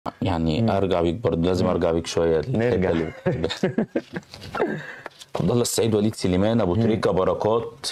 يعني ارجع بيك برضه لازم ارجع بيك شويه للحتة نرجع. اللي- عبد الله السعيد وليد سليمان ابو تريكه بركات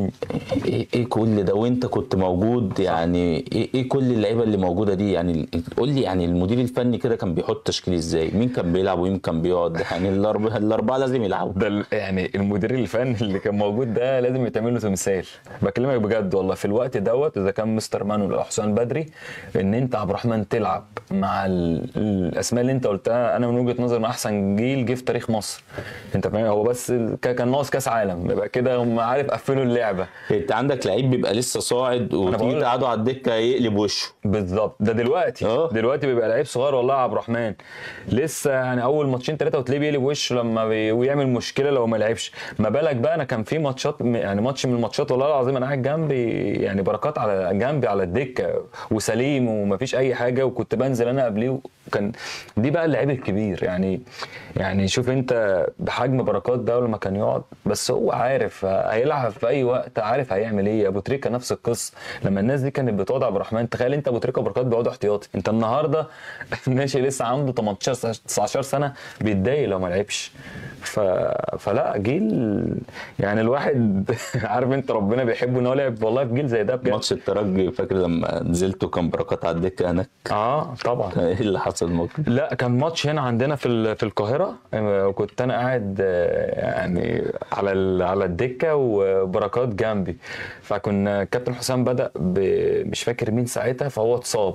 ايه إيه كل ده وانت كنت موجود يعني ايه ايه كل اللعيبه اللي موجوده دي يعني قول لي يعني المدير الفني كده كان بيحط تشكيل ازاي مين كان بيلعب ومين كان بيقعد يعني الاربعه الاربعه لازم يلعبوا ده ال- يعني المدير الفني اللي كان موجود ده لازم يتعمل له تمثال بكلمك بجد والله في الوقت دوت اذا كان مستر مانويل او حسام بدري ان انت عبد الرحمن تلعب مع ال- الاسماء اللي انت قلتها انا من وجهه نظري من احسن جيل جه في تاريخ مصر انت فاهم هو بس ال- كا- كان ناقص كاس عالم يبقى كده هم عارف قفلوا اللعبه انت عندك لعيب بيبقى لسه صاعد وتيجي بقول- تقعده على الدكه يقلب وشه بالظبط ده دلوقتي اه. دلوقتي بيبقى لعيب صغير والله يا عبد الرحمن لسه يعني اول ماتشين ثلاثه وتلاقيه بيقلب وشه لما بي... ويعمل مشكله لو ما لعبش ما بالك بقى انا كان في ماتشات يعني ماتش من الماتشات والله العظيم انا قاعد جنبي يعني بركات على جنبي على الدكه وسليم ومفيش اي حاجه وكنت بنزل انا قبليه وكان دي بقى اللعيب الكبير يعني يعني شوف انت بحجم بركات ده لما كان يقعد بس هو عارف هيلعب في اي وقت عارف هيعمل ايه ابو تريكه نفس القصه لما الناس دي كانت بتقعد عبد الرحمن تخيل انت ابو تريكه وبركات بيقعدوا احتياطي انت النهارده ماشي لسه عنده 18 19 سنه بيتضايق لو ما لعبش ف... فلا جيل يعني الواحد عارف انت ربنا بيحبه ان هو لعب والله في جيل زي ده بجد ماتش الترجي فاكر لما نزلت وكان بركات على الدكه هناك اه طبعا ايه اللي حصل الموقف لا كان ماتش هنا عندنا في ال- في القاهره آه، وكنت انا قاعد آه، يعني على ال- على الدكه وبركات جنبي فكنا كابتن حسام بدا ب- مش فاكر مين ساعتها فهو اتصاب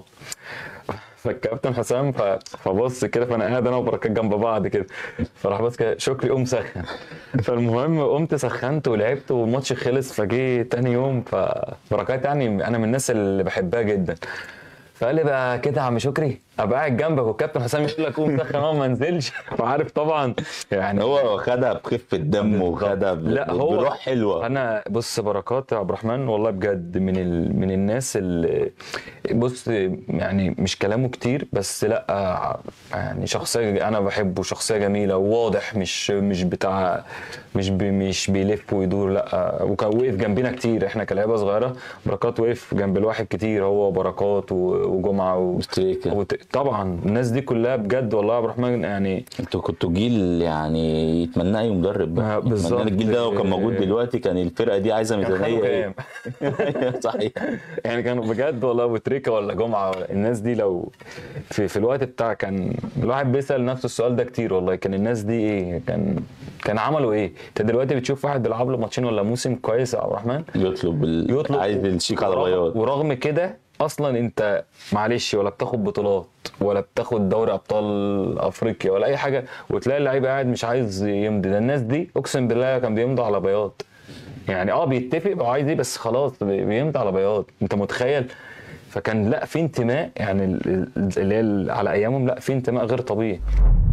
فالكابتن حسام ف- فبص كده فانا قاعد انا وبركات جنب بعض كده فراح بص كده شكري قوم سخن فالمهم قمت سخنت ولعبت والماتش خلص فجه تاني يوم فبركات يعني انا من الناس اللي بحبها جدا فقال لي بقى كده يا عم شكري ابقى قاعد جنبك والكابتن حسام يقول لك قوم سخن هو ما نزلش فعارف طبعا يعني هو خدها بخفه دم وخدها ب- لا هو بروح حلوه انا بص بركات يا عبد الرحمن والله بجد من ال... من الناس اللي بص يعني مش كلامه كتير بس لا يعني شخصيه انا بحبه شخصيه جميله وواضح مش مش بتاع مش بي مش بيلف ويدور لا وكان وقف جنبنا كتير احنا كلعيبه صغيره بركات وقف جنب الواحد كتير هو بركات و- وجمعه و... تريكة. وت... طبعا الناس دي كلها بجد والله يا عبد الرحمن يعني انتوا كنتوا جيل يعني يتمنى اي مدرب بقى آه، بالظبط. يتمنى الجيل ده لو كان موجود دلوقتي كان الفرقه دي عايزه كان ميزانيه خدوا ايه كام؟ صحيح يعني كانوا بجد والله ابو تريكه ولا جمعه ولا الناس دي لو في, في الوقت بتاع كان الواحد بيسال نفسه السؤال ده كتير والله كان الناس دي ايه كان كان عملوا ايه انت دلوقتي بتشوف واحد بيلعب له ماتشين ولا موسم كويس يا عبد الرحمن يطلب, ال... يطلب عايز الشيك على ورغم- بياض ورغم كده اصلا انت معلش ولا بتاخد بطولات ولا بتاخد دوري ابطال افريقيا ولا اي حاجه وتلاقي اللعيب قاعد مش عايز يمضي ده الناس دي اقسم بالله كان بيمضي على بياض يعني اه بيتفق وعايز ايه بس خلاص بي- بيمضي على بياض انت متخيل فكان لا في انتماء يعني ال- ال- اللي هي ال- على ايامهم لا في انتماء غير طبيعي